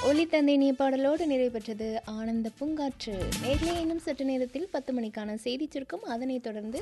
ஒலி தந்தைனிய பாடலோடு நிறைவு பெற்றது ஆனந்த பூங்காற்று நேரிலே இன்னும் சற்று நேரத்தில் பத்து மணிக்கான செய்தி சுருக்கம் அதனைத் தொடர்ந்து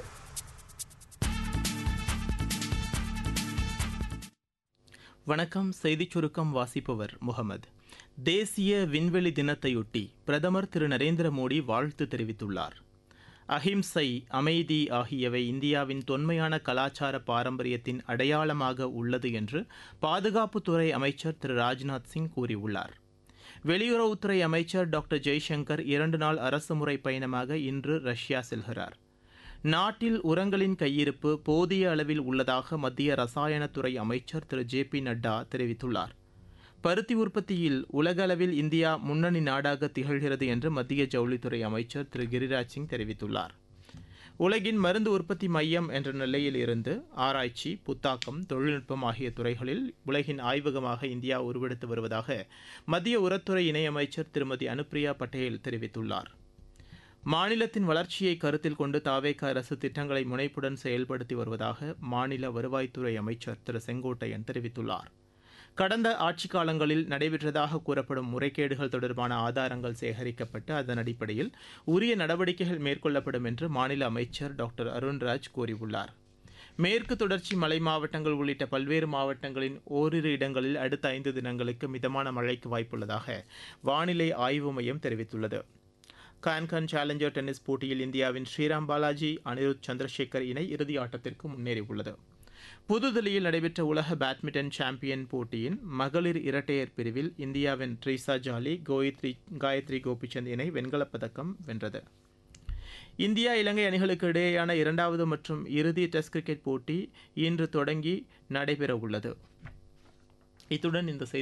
வணக்கம் செய்திச் சுருக்கம் வாசிப்பவர் முகமது தேசிய விண்வெளி தினத்தையொட்டி பிரதமர் திரு நரேந்திர மோடி வாழ்த்து தெரிவித்துள்ளார் அஹிம்சை அமைதி ஆகியவை இந்தியாவின் தொன்மையான கலாச்சார பாரம்பரியத்தின் அடையாளமாக உள்ளது என்று பாதுகாப்புத்துறை அமைச்சர் திரு ராஜ்நாத் சிங் கூறியுள்ளார் வெளியுறவுத்துறை அமைச்சர் டாக்டர் ஜெய்சங்கர் இரண்டு நாள் அரசுமுறை பயணமாக இன்று ரஷ்யா செல்கிறார் நாட்டில் உரங்களின் கையிருப்பு போதிய அளவில் உள்ளதாக மத்திய ரசாயனத்துறை அமைச்சர் திரு ஜே பி நட்டா தெரிவித்துள்ளார் பருத்தி உற்பத்தியில் உலக அளவில் இந்தியா முன்னணி நாடாக திகழ்கிறது என்று மத்திய ஜவுளித்துறை அமைச்சர் திரு கிரிராஜ் சிங் தெரிவித்துள்ளார் உலகின் மருந்து உற்பத்தி மையம் என்ற நிலையில் இருந்து ஆராய்ச்சி புத்தாக்கம் தொழில்நுட்பம் ஆகிய துறைகளில் உலகின் ஆய்வகமாக இந்தியா உருவெடுத்து வருவதாக மத்திய உரத்துறை இணையமைச்சர் திருமதி அனுப்பிரியா பட்டேல் தெரிவித்துள்ளார் மாநிலத்தின் வளர்ச்சியை கருத்தில் கொண்டு தாவேக அரசு திட்டங்களை முனைப்புடன் செயல்படுத்தி வருவதாக மாநில வருவாய்த்துறை அமைச்சர் திரு செங்கோட்டையன் தெரிவித்துள்ளார் கடந்த ஆட்சிக் காலங்களில் நடைபெற்றதாக கூறப்படும் முறைகேடுகள் தொடர்பான ஆதாரங்கள் சேகரிக்கப்பட்டு அதன் அடிப்படையில் உரிய நடவடிக்கைகள் மேற்கொள்ளப்படும் என்று மாநில அமைச்சர் டாக்டர் அருண்ராஜ் கூறியுள்ளார் மேற்கு தொடர்ச்சி மலை மாவட்டங்கள் உள்ளிட்ட பல்வேறு மாவட்டங்களின் ஓரிரு இடங்களில் அடுத்த ஐந்து தினங்களுக்கு மிதமான மழைக்கு வாய்ப்புள்ளதாக வானிலை ஆய்வு மையம் தெரிவித்துள்ளது கான்கன் சேலஞ்சர் டென்னிஸ் போட்டியில் இந்தியாவின் ஸ்ரீராம் பாலாஜி அனிருத் சந்திரசேகர் இணை இறுதி ஆட்டத்திற்கு முன்னேறியுள்ளது புதுதில்லியில் நடைபெற்ற உலக பேட்மிண்டன் சாம்பியன் போட்டியின் மகளிர் இரட்டையர் பிரிவில் இந்தியாவின் ட்ரீசா ஜாலி கோயத்ரி காயத்ரி கோபிச்சந்த் இணை வெண்கலப் பதக்கம் வென்றது இந்தியா இலங்கை அணிகளுக்கு இடையேயான இரண்டாவது மற்றும் இறுதி டெஸ்ட் கிரிக்கெட் போட்டி இன்று தொடங்கி நடைபெறவுள்ளது இத்துடன் இந்த செய்தி